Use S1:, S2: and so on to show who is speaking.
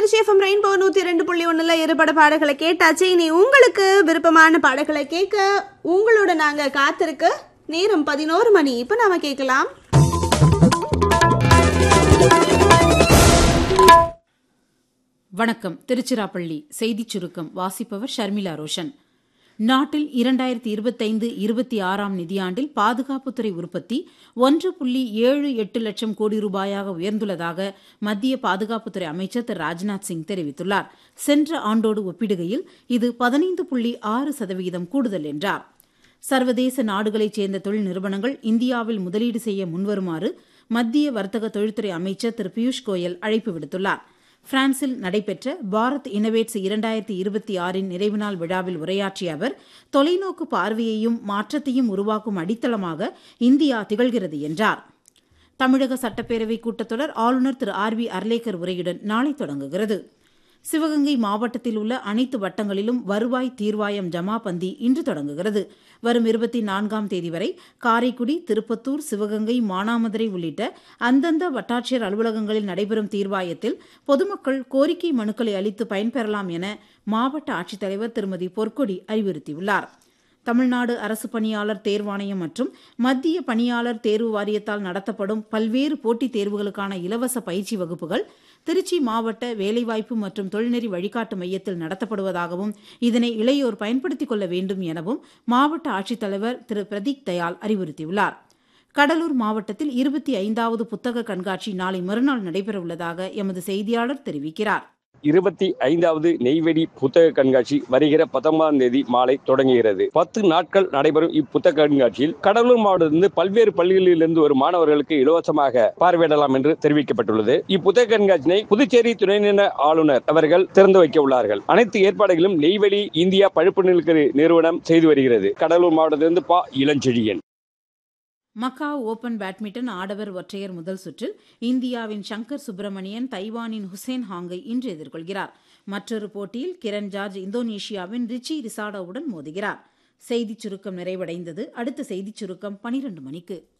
S1: Trichy FM rainbow நூத்தி ரெண்டு புள்ளி ஒண்ணுல இருபட பாடல்களை கேட்டாச்சு இனி உங்களுக்கு விருப்பமான பாடல்களை கேட்க உங்களோட நாங்க காத்திருக்கு நேரம் பதினோரு மணி இப்ப நாம கேட்கலாம்
S2: வணக்கம் திருச்சிராப்பள்ளி செய்திச் சுருக்கம் வாசிப்பவர் ஷர்மிளா ரோஷன் நாட்டில் இரண்டாயிரத்தி இருபத்தைந்து இருபத்தி ஆறாம் நிதியாண்டில் பாதுகாப்புத்துறை உற்பத்தி ஒன்று புள்ளி ஏழு எட்டு லட்சம் கோடி ரூபாயாக உயர்ந்துள்ளதாக மத்திய பாதுகாப்புத்துறை அமைச்சர் திரு ராஜ்நாத் சிங் தெரிவித்துள்ளார் சென்ற ஆண்டோடு ஒப்பிடுகையில் இது பதினைந்து புள்ளி ஆறு சதவீதம் கூடுதல் என்றார் சர்வதேச நாடுகளைச் சேர்ந்த தொழில் நிறுவனங்கள் இந்தியாவில் முதலீடு செய்ய முன்வருமாறு மத்திய வர்த்தக தொழில்துறை அமைச்சர் திரு பியூஷ் கோயல் அழைப்பு விடுத்துள்ளார் பிரான்சில் நடைபெற்ற பாரத் இனோவேட்ஸ் இரண்டாயிரத்தி இருபத்தி ஆறின் நிறைவு நாள் விழாவில் உரையாற்றிய அவர் தொலைநோக்கு பார்வையையும் மாற்றத்தையும் உருவாக்கும் அடித்தளமாக இந்தியா திகழ்கிறது என்றார் தமிழக சட்டப்பேரவை கூட்டத்தொடர் ஆளுநர் திரு ஆர் வி அர்லேக்கர் உரையுடன் நாளை தொடங்குகிறது சிவகங்கை மாவட்டத்தில் உள்ள அனைத்து வட்டங்களிலும் வருவாய் தீர்வாயம் ஜமா பந்தி இன்று தொடங்குகிறது வரும் இருபத்தி நான்காம் தேதி வரை காரைக்குடி திருப்பத்தூர் சிவகங்கை மானாமதுரை உள்ளிட்ட அந்தந்த வட்டாட்சியர் அலுவலகங்களில் நடைபெறும் தீர்வாயத்தில் பொதுமக்கள் கோரிக்கை மனுக்களை அளித்து பயன்பெறலாம் என மாவட்ட ஆட்சித்தலைவர் திருமதி பொற்கொடி அறிவுறுத்தியுள்ளார் தமிழ்நாடு அரசு பணியாளர் தேர்வாணையம் மற்றும் மத்திய பணியாளர் தேர்வு வாரியத்தால் நடத்தப்படும் பல்வேறு போட்டித் தேர்வுகளுக்கான இலவச பயிற்சி வகுப்புகள் திருச்சி மாவட்ட வேலைவாய்ப்பு மற்றும் தொழில்நெறி வழிகாட்டு மையத்தில் நடத்தப்படுவதாகவும் இதனை இளையோர் பயன்படுத்திக் கொள்ள வேண்டும் எனவும் மாவட்ட ஆட்சித்தலைவர் திரு பிரதீக் தயாள் அறிவுறுத்தியுள்ளார் கடலூர் மாவட்டத்தில் இருபத்தி ஐந்தாவது புத்தக கண்காட்சி நாளை மறுநாள் நடைபெறவுள்ளதாக எமது செய்தியாளர் தெரிவிக்கிறார்
S3: இருபத்தி ஐந்தாவது நெய்வேலி புத்தக கண்காட்சி வருகிற பத்தொன்பதாம் தேதி மாலை தொடங்குகிறது பத்து நாட்கள் நடைபெறும் இப்புத்தக கண்காட்சியில் கடலூர் மாவட்டத்திலிருந்து பல்வேறு பள்ளிகளிலிருந்து வரும் மாணவர்களுக்கு இலவசமாக பார்வையிடலாம் என்று தெரிவிக்கப்பட்டுள்ளது இப்புத்தக கண்காட்சியை புதுச்சேரி துணைநிலை ஆளுநர் அவர்கள் திறந்து வைக்க உள்ளார்கள் அனைத்து ஏற்பாடுகளும் நெய்வேலி இந்தியா பழுப்பு நிலக்கரி நிறுவனம் செய்து வருகிறது கடலூர் மாவட்டத்திலிருந்து பா இளஞ்செழியன்
S2: மக்காவ் ஓபன் பேட்மிண்டன் ஆடவர் ஒற்றையர் முதல் சுற்றில் இந்தியாவின் சங்கர் சுப்பிரமணியன் தைவானின் ஹுசேன் ஹாங்கை இன்று எதிர்கொள்கிறார் மற்றொரு போட்டியில் கிரண் ஜார்ஜ் இந்தோனேஷியாவின் ரிச்சி ரிசாடோவுடன் மோதுகிறார் செய்திச் சுருக்கம் நிறைவடைந்தது அடுத்த செய்திச் சுருக்கம் பனிரெண்டு மணிக்கு